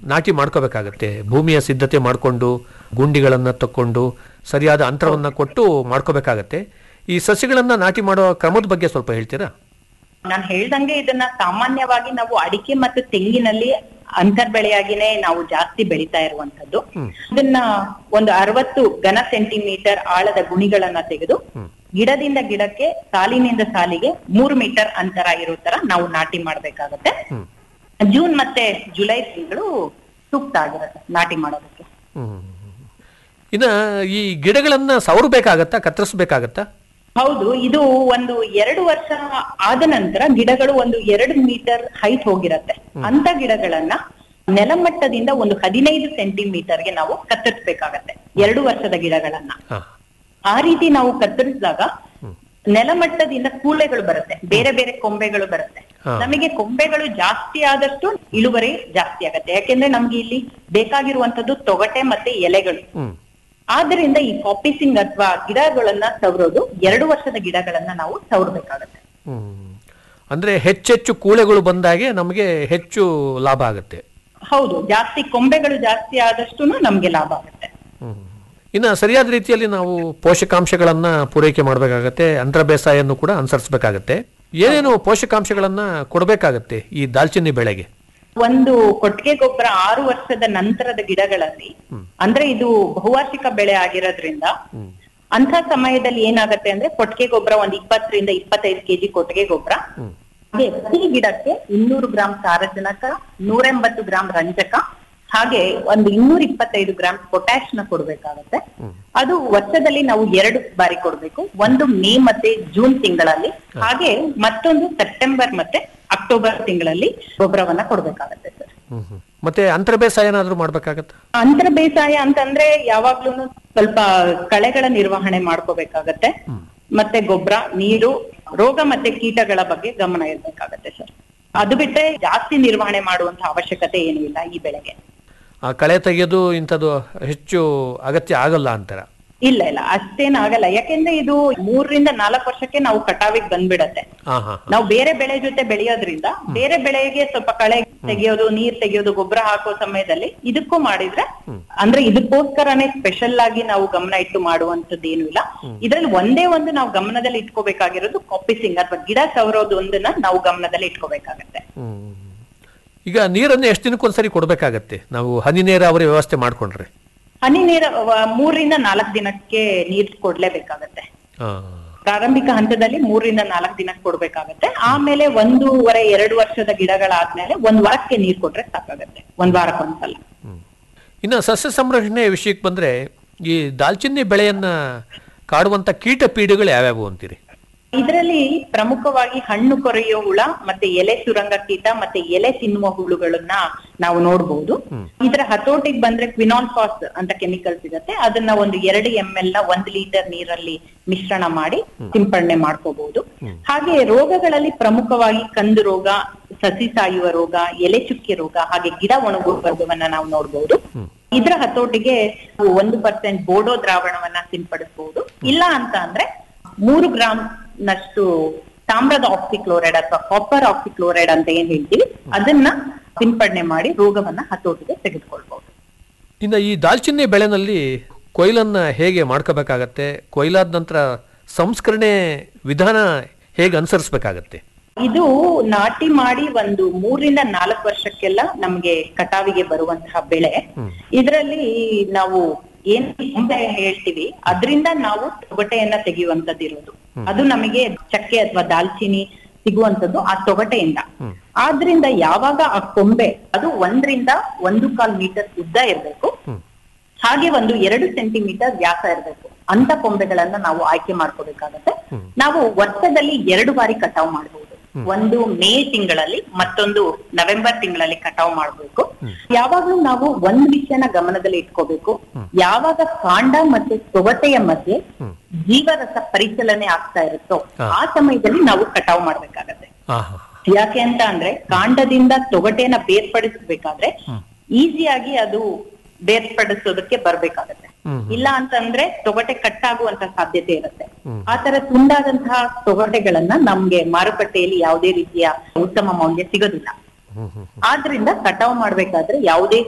ನಾಟಿ ಮಾಡ್ಕೋಬೇಕಾಗತ್ತೆ ಭೂಮಿಯ ಸಿದ್ಧತೆ ಮಾಡಿಕೊಂಡು ಗುಂಡಿಗಳನ್ನು ತಕ್ಕೊಂಡು ಸರಿಯಾದ ಅಂತರವನ್ನು ಕೊಟ್ಟು ಮಾಡ್ಕೋಬೇಕಾಗತ್ತೆ ಈ ಸಸಿಗಳನ್ನು ನಾಟಿ ಮಾಡೋ ಕ್ರಮದ ಬಗ್ಗೆ ಸ್ವಲ್ಪ ಹೇಳ್ತೀರಾ ನಾನು ಹೇಳ್ದಂಗೆ ಇದನ್ನ ಸಾಮಾನ್ಯವಾಗಿ ನಾವು ಅಡಿಕೆ ಮತ್ತು ತೆಂಗಿನಲ್ಲಿ ಅಂತರ್ ಬೆಳೆಯಾಗಿನೇ ನಾವು ಜಾಸ್ತಿ ಬೆಳಿತಾ ಇರುವಂತದ್ದು ಇದನ್ನ ಒಂದು ಅರವತ್ತು ಘನ ಸೆಂಟಿಮೀಟರ್ ಆಳದ ಗುಣಿಗಳನ್ನ ತೆಗೆದು ಗಿಡದಿಂದ ಗಿಡಕ್ಕೆ ಸಾಲಿನಿಂದ ಸಾಲಿಗೆ ಮೂರು ಮೀಟರ್ ಅಂತರ ಇರೋ ತರ ನಾವು ನಾಟಿ ಮಾಡ್ಬೇಕಾಗತ್ತೆ ಜೂನ್ ಮತ್ತೆ ಜುಲೈ ತಿಂಗಳು ಸೂಕ್ತ ಆಗಿರುತ್ತೆ ನಾಟಿ ಮಾಡೋದಕ್ಕೆ ಇನ್ನು ಈ ಗಿಡಗಳನ್ನು ಸವರಬೇಕಾಗತ್ತಾ ಕತ್ತರಿಸ್ಬೇಕಾಗತ್ತಾ ಹೌದು ಇದು ಒಂದು ಎರಡು ವರ್ಷ ಆದ ನಂತರ ಗಿಡಗಳು ಒಂದು ಎರಡು ಮೀಟರ್ ಹೈಟ್ ಹೋಗಿರತ್ತೆ ಅಂತ ಗಿಡಗಳನ್ನ ನೆಲಮಟ್ಟದಿಂದ ಒಂದು ಹದಿನೈದು ಸೆಂಟಿಮೀಟರ್ಗೆ ನಾವು ಕತ್ತರಿಸ್ಬೇಕಾಗತ್ತೆ ಎರಡು ವರ್ಷದ ಗಿಡಗಳನ್ನ ಹಾ. ಆ ರೀತಿ ನಾವು ಕತ್ತರಿಸಿದಾಗ ನೆಲಮಟ್ಟದಿಂದ ಕೂಳೆಗಳು ಬರುತ್ತೆ ಬೇರೆ ಬೇರೆ ಕೊಂಬೆಗಳು ಬರುತ್ತೆ ಹಾ. ನಮಗೆ ಕೊಂಬೆಗಳು ಜಾಸ್ತಿ ಆದಷ್ಟು ಇಳುವರಿ ಜಾಸ್ತಿ ಆಗತ್ತೆ ಯಾಕೆಂದ್ರೆ ನಮ್ಗೆ ಇಲ್ಲಿ ಬೇಕಾಗಿರುವಂತದ್ದು ತೊಗಟೆ ಮತ್ತೆ ಎಲೆಗಳು ಹ್ಮ್ ಆದ್ರಿಂದ ಈ ಕಾಪಿಸಿಂಗ್ ಅಥವಾ ಗಿಡಗಳನ್ನ ಸವರೋದು ಎರಡು ವರ್ಷದ ಗಿಡಗಳನ್ನ ನಾವು ಸವರ್ಬೇಕಾಗತ್ತೆ ಹ್ಮ್. ಅಂದ್ರೆ ಹೆಚ್ಚೆಚ್ಚು ಕೂಳೆಗಳು ಬಂದಾಗೆ ನಮಗೆ ಹೆಚ್ಚು ಲಾಭ ಆಗುತ್ತೆ ಹೌದು ಜಾಸ್ತಿ ಕೊಂಬೆಗಳು ಜಾಸ್ತಿ ಆದಷ್ಟು ನಮ್ಗೆ ಲಾಭ ಆಗುತ್ತೆ ಇನ್ನು ಸರಿಯಾದ ರೀತಿಯಲ್ಲಿ ನಾವು ಪೋಷಕಾಂಶಗಳನ್ನ ಪೂರೈಕೆ ಮಾಡಬೇಕಾಗತ್ತೆ ಅಂತರ ಬೇಸಾಯನ್ನು ಕೂಡ ಅನುಸರಿಸಬೇಕಾಗತ್ತೆ ಏನೇನು ಪೋಷಕಾಂಶಗಳನ್ನ ಕೊಡಬೇಕಾಗತ್ತೆ ಈ ದಾಲ್ಚಿನ್ನಿ ಬೆಳೆಗೆ ಒಂದು ಕೊಟ್ಟಿಗೆ ಗೊಬ್ಬರ ಆರು ವರ್ಷದ ನಂತರದ ಗಿಡಗಳಲ್ಲಿ ಅಂದ್ರೆ ಇದು ಬಹುವಾರ್ಷಿಕ ಬೆಳೆ ಆಗಿರೋದ್ರಿಂದ ಅಂತ ಸಮಯದಲ್ಲಿ ಏನಾಗತ್ತೆ ಅಂದ್ರೆ ಕೊಟ್ಟಿಗೆ ಗೊಬ್ಬರ ಒಂದ್ ಇಪ್ಪತ್ತರಿಂದ ಇಪ್ಪತ್ತೈದು ಕೆಜಿ ಕೊಟ್ಟಿಗೆ ಗೊಬ್ಬರ ಹಾಗೆ ಪ್ರತಿ ಗಿಡಕ್ಕೆ ಇನ್ನೂರು ಗ್ರಾಂ ಸಾರಜನಕ ನೂರೆಂಬತ್ತು ಗ್ರಾಂ ರಂಜಕ ಹಾಗೆ ಒಂದು ಇನ್ನೂರ ಇಪ್ಪತ್ತೈದು ಗ್ರಾಂ ಪೊಟ್ಯಾಶ್ ನ ಕೊಡ್ಬೇಕಾಗತ್ತೆ ಅದು ವರ್ಷದಲ್ಲಿ ನಾವು ಎರಡು ಬಾರಿ ಕೊಡ್ಬೇಕು ಒಂದು ಮೇ ಮತ್ತೆ ಜೂನ್ ತಿಂಗಳಲ್ಲಿ ಹಾಗೆ ಮತ್ತೊಂದು ಸೆಪ್ಟೆಂಬರ್ ಮತ್ತೆ ಅಕ್ಟೋಬರ್ ತಿಂಗಳಲ್ಲಿ ಗೊಬ್ಬರವನ್ನ ಕೊಡ್ಬೇಕಾಗತ್ತೆ ಸರ್ ಮತ್ತೆ ಅಂತರ ಬೇಸಾಯ ಏನಾದ್ರೂ ಮಾಡ್ಬೇಕಾಗತ್ತಾ ಅಂತರ ಬೇಸಾಯ ಅಂತಂದ್ರೆ ಯಾವಾಗ್ಲೂ ಸ್ವಲ್ಪ ಕಳೆಗಳ ನಿರ್ವಹಣೆ ಮಾಡ್ಕೋಬೇಕಾಗತ್ತೆ ಮತ್ತೆ ಗೊಬ್ಬರ ನೀರು ರೋಗ ಮತ್ತೆ ಕೀಟಗಳ ಬಗ್ಗೆ ಗಮನ ಇರ್ಬೇಕಾಗತ್ತೆ ಸರ್ ಅದು ಬಿಟ್ರೆ ಜಾಸ್ತಿ ನಿರ್ವಹಣೆ ಮಾಡುವಂತ ಅವಶ್ಯಕತೆ ಏನೂ ಇಲ್ಲ ಈ ಬೆಳೆಗೆ ಆ ಕಳೆ ತೆಗೆಯೋದು ಇಂಥದ್ದು ಹೆಚ್ಚು ಅಗತ್ಯ ಆಗಲ್ಲ ಅಂತಾರ ಇಲ್ಲ ಇಲ್ಲ ಅಷ್ಟೇನ್ ಆಗಲ್ಲ ಯಾಕೆಂದ್ರೆ ಇದು ಮೂರರಿಂದ ನಾಲ್ಕು ವರ್ಷಕ್ಕೆ ನಾವು ಕಟಾವಿಗೆ ಬಂದ್ಬಿಡತ್ತೆ ಹಾ ಹಾ ನಾವು ಬೇರೆ ಬೆಳೆ ಜೊತೆ ಬೆಳೆಯೋದ್ರಿಂದ ಬೇರೆ ಬೆಳೆಗೆ ಸ್ವಲ್ಪ ಕಳೆ ತೆಗೆಯೋದು ನೀರ್ ತೆಗೆಯೋದು ಗೊಬ್ಬರ ಹಾಕೋ ಸಮಯದಲ್ಲಿ ಇದಕ್ಕೂ ಮಾಡಿದ್ರೆ ಅಂದ್ರೆ ಇದಕ್ಕೋಸ್ಕರನೇ ಸ್ಪೆಷಲ್ ಆಗಿ ನಾವು ಗಮನ ಇಟ್ಟು ಮಾಡುವಂತದ್ದು ಏನು ಇಲ್ಲ ಇದ್ರಲ್ಲಿ ಒಂದೇ ಒಂದು ನಾವು ಗಮನದಲ್ಲಿ ಇಟ್ಕೋಬೇಕಾಗಿರೋದು ಕಾಪಿಸಿಂಗ್ ಅಥವಾ ಗಿಡ ಸವರೋದು ಒಂದನ್ನ ನಾವು ಗಮನದಲ್ಲಿ ಇಟ್ಕೋಬೇಕಾಗತ್ತೆ ಈಗ ನೀರನ್ನು ಎಷ್ಟು ದಿನಕ್ಕೊಂದ್ಸರಿ ಕೊಡ್ಬೇಕಾಗತ್ತೆ ನಾವು ಹನಿ ನೀರಾವರಿ ವ್ಯವಸ್ಥೆ ಮಾಡ್ಕೊಂಡ್ರೆ ಹನಿ ನೀರ ವ- ಮೂರರಿಂದ ನಾಲ್ಕು ದಿನಕ್ಕೆ ನೀರ್ ಕೊಡ್ಲೇಬೇಕಾಗತ್ತೆ ಹಾ ಪ್ರಾರಂಭಿಕ ಹಂತದಲ್ಲಿ ಮೂರರಿಂದ ನಾಲ್ಕು ದಿನಕ್ಕೆ ಕೊಡ್ಬೇಕಾಗತ್ತೆ ಆಮೇಲೆ ಒಂದೂವರೆ ಎರಡು ವರ್ಷದ ಗಿಡಗಳಾದ್ಮೇಲೆ ಒಂದ್ ವಾರಕ್ಕೆ ನೀರ್ ಕೊಟ್ರೆ ಸಾಕಾಗತ್ತೆ ಒಂದ್ ವಾರಕ್ಕೊಂದ್ಸಲ ಇನ್ನು ಸಸ್ಯ ಸಂರಕ್ಷಣೆ ವಿಷಯಕ್ಕೆ ಬಂದ್ರೆ ಈ ದಾಲ್ಚಿನ್ನಿ ಬೆಳೆಯನ್ನ ಕಾಡುವಂತ ಕೀಟ ಪೀಡೆಗಳು ಯಾವ್ಯಾವು ಅಂತೀರಿ ಇದರಲ್ಲಿ ಪ್ರಮುಖವಾಗಿ ಹಣ್ಣು ಕೊರೆಯೋ ಹುಳ ಮತ್ತೆ ಎಲೆ ಸುರಂಗ ಕೀಟ ಮತ್ತೆ ಎಲೆ ತಿನ್ನುವ ಹುಳುಗಳನ್ನ ನಾವು ನೋಡ್ಬೋದು ಇದರ ಹತೋಟಿಗೆ ಬಂದ್ರೆ ಕ್ವಿನಾಲ್ ಫಾಸ್ ಅಂತ ಕೆಮಿಕಲ್ ಸಿಗತ್ತೆ ಅದನ್ನ ಒಂದು ಎರಡು ಎಂ ಎಲ್ ನ ಒಂದು ಲೀಟರ್ ನೀರಲ್ಲಿ ಮಿಶ್ರಣ ಮಾಡಿ ಸಿಂಪಡಣೆ ಮಾಡ್ಕೋಬಹುದು ಹಾಗೆ ರೋಗಗಳಲ್ಲಿ ಪ್ರಮುಖವಾಗಿ ಕಂದು ರೋಗ ಸಸಿ ಸಾಯುವ ರೋಗ ಎಲೆ ಚುಕ್ಕೆ ರೋಗ ಹಾಗೆ ಗಿಡ ಒಣಗುವ ರೋಗವನ್ನ ನಾವು ನೋಡ್ಬೋದು ಇದರ ಹತೋಟಿಗೆ ಒಂದು ಪರ್ಸೆಂಟ್ ಬೋಡೋ ದ್ರಾವಣವನ್ನ ಸಿಂಪಡಿಸಬಹುದು ಇಲ್ಲ ಅಂತ ಅಂದ್ರೆ ಮೂರು ಗ್ರಾಮ್ ನಷ್ಟು ತಾಮ್ರದ ಆಕ್ಸಿಕ್ಲೋರೈಡ್ ಅಥವಾ ಕಾಪರ್ ಆಕ್ಸಿಕ್ಲೋರೈಡ್ ಅಂತ ಏನ್ ಹೇಳ್ತೀವಿ ಅದನ್ನ ಸಿಂಪಡಣೆ ಮಾಡಿ ರೋಗವನ್ನ ಹತೋಟಿಗೆ ತೆಗೆದುಕೊಳ್ಬಹುದು ಇನ್ನು ಈ ದಾಲ್ಚಿನ್ನಿ ಬೆಳೆನಲ್ಲಿ ಕೊಯ್ಲನ್ನ ಹೇಗೆ ಮಾಡ್ಕೋಬೇಕಾಗತ್ತೆ ಕೊಯ್ಲಾದ ನಂತರ ಸಂಸ್ಕರಣೆ ವಿಧಾನ ಹೇಗೆ ಅನುಸರಿಸಬೇಕಾಗತ್ತೆ ಇದು ನಾಟಿ ಮಾಡಿ ಒಂದು ಮೂರರಿಂದ ನಾಲ್ಕು ವರ್ಷಕ್ಕೆಲ್ಲ ನಮ್ಗೆ ಕಟಾವಿಗೆ ಬರುವಂತಹ ಬೆಳೆ ಇದರಲ್ಲಿ ನಾವು ಏನ್ ಕೊಂಬೆ ಹೇಳ್ತೀವಿ ಅದರಿಂದ ನಾವು ತೊಗಟೆಯನ್ನ ತೆಗೆಯುವಂತದ್ದು ಇರೋದು ಅದು ನಮಗೆ ಚಕ್ಕೆ ಅಥವಾ ದಾಲ್ಚಿನಿ ಸಿಗುವಂತದ್ದು ಆ ತೊಗಟೆಯಿಂದ ಆದ್ರಿಂದ ಯಾವಾಗ ಆ ಕೊಂಬೆ ಅದು ಒಂದರಿಂದ ಒಂದು ಕಾಲ್ ಮೀಟರ್ ಉದ್ದ ಇರಬೇಕು ಹಾಗೆ ಒಂದು ಎರಡು ಸೆಂಟಿಮೀಟರ್ ವ್ಯಾಸ ಇರಬೇಕು ಅಂತ ಕೊಂಬೆಗಳನ್ನ ನಾವು ಆಯ್ಕೆ ಮಾಡ್ಕೋಬೇಕಾಗತ್ತೆ ನಾವು ವರ್ಷದಲ್ಲಿ ಎರಡು ಬಾರಿ ಕಟಾವ್ ಮಾಡಬಹುದು ಒಂದು ಮೇ ತಿಂಗಳಲ್ಲಿ ಮತ್ತೊಂದು ನವೆಂಬರ್ ತಿಂಗಳಲ್ಲಿ ಕಟಾವ್ ಮಾಡ್ಬೇಕು ಯಾವಾಗ್ಲೂ ನಾವು ಒಂದ್ ವಿಷಯನ ಗಮನದಲ್ಲಿ ಇಟ್ಕೋಬೇಕು ಯಾವಾಗ ಕಾಂಡ ಮತ್ತೆ ತೊಗಟೆಯ ಮಧ್ಯೆ ಜೀವರಸ ಪರಿಚಲನೆ ಆಗ್ತಾ ಇರುತ್ತೋ ಆ ಸಮಯದಲ್ಲಿ ನಾವು ಕಟಾವ್ ಮಾಡ್ಬೇಕಾಗತ್ತೆ ಹಾ ಹಾ ಯಾಕೆ ಅಂತ ಅಂದ್ರೆ ಕಾಂಡದಿಂದ ತೊಗಟೆನ ಬೇರ್ಪಡಿಸ್ಬೇಕಾದ್ರೆ ಈಸಿಯಾಗಿ ಅದು ಬೇರ್ಪಡಿಸೋದಕ್ಕೆ ಬರ್ಬೇಕಾಗತ್ತೆ ಇಲ್ಲ ಅಂತಂದ್ರೆ ತೊಗಟೆ ಕಟ್ಟಾಗುವಂತ ಸಾಧ್ಯತೆ ಇರುತ್ತೆ ಆ ತರ ತುಂಡಾದಂತಹ ತೊಗಟೆಗಳನ್ನ ನಮ್ಗೆ ಮಾರುಕಟ್ಟೆಯಲ್ಲಿ ಯಾವುದೇ ರೀತಿಯ ಉತ್ತಮ ಮೌಲ್ಯ ಸಿಗೋದಿಲ್ಲ ಆದ್ರಿಂದ ಕಟಾವ್ ಮಾಡ್ಬೇಕಾದ್ರೆ ಯಾವುದೇ